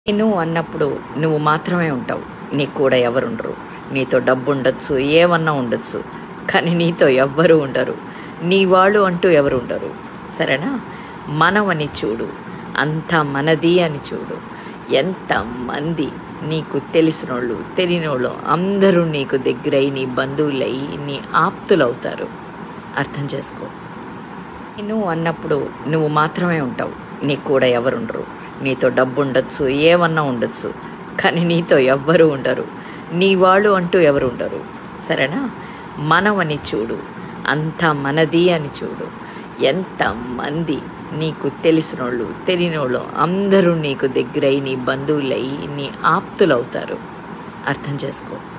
నేను అన్నప్పుడు నువ్వు మాత్రమే ఉంటావు నీకు కూడా ఎవరుండరు నీతో డబ్బు ఉండొచ్చు ఏమన్నా ఉండొచ్చు కానీ నీతో ఎవ్వరూ ఉండరు నీ వాళ్ళు అంటూ ఎవరు ఉండరు సరేనా మనమని చూడు అంతా మనది అని చూడు ఎంతమంది నీకు తెలిసినోళ్ళు తెలియనోళ్ళు అందరూ నీకు దగ్గరై నీ బంధువులై నీ ఆప్తులవుతారు అర్థం చేసుకో నేను అన్నప్పుడు నువ్వు మాత్రమే ఉంటావు నీకు కూడా ఎవరుండరు నీతో డబ్బు ఉండొచ్చు ఏమన్నా ఉండొచ్చు కానీ నీతో ఎవ్వరూ ఉండరు నీ వాళ్ళు అంటూ ఎవరు ఉండరు సరేనా మనమని చూడు అంతా మనది అని చూడు ఎంతమంది నీకు తెలిసినోళ్ళు తెలియనోళ్ళు అందరూ నీకు దగ్గరై నీ బంధువులై నీ ఆప్తులవుతారు అర్థం చేసుకో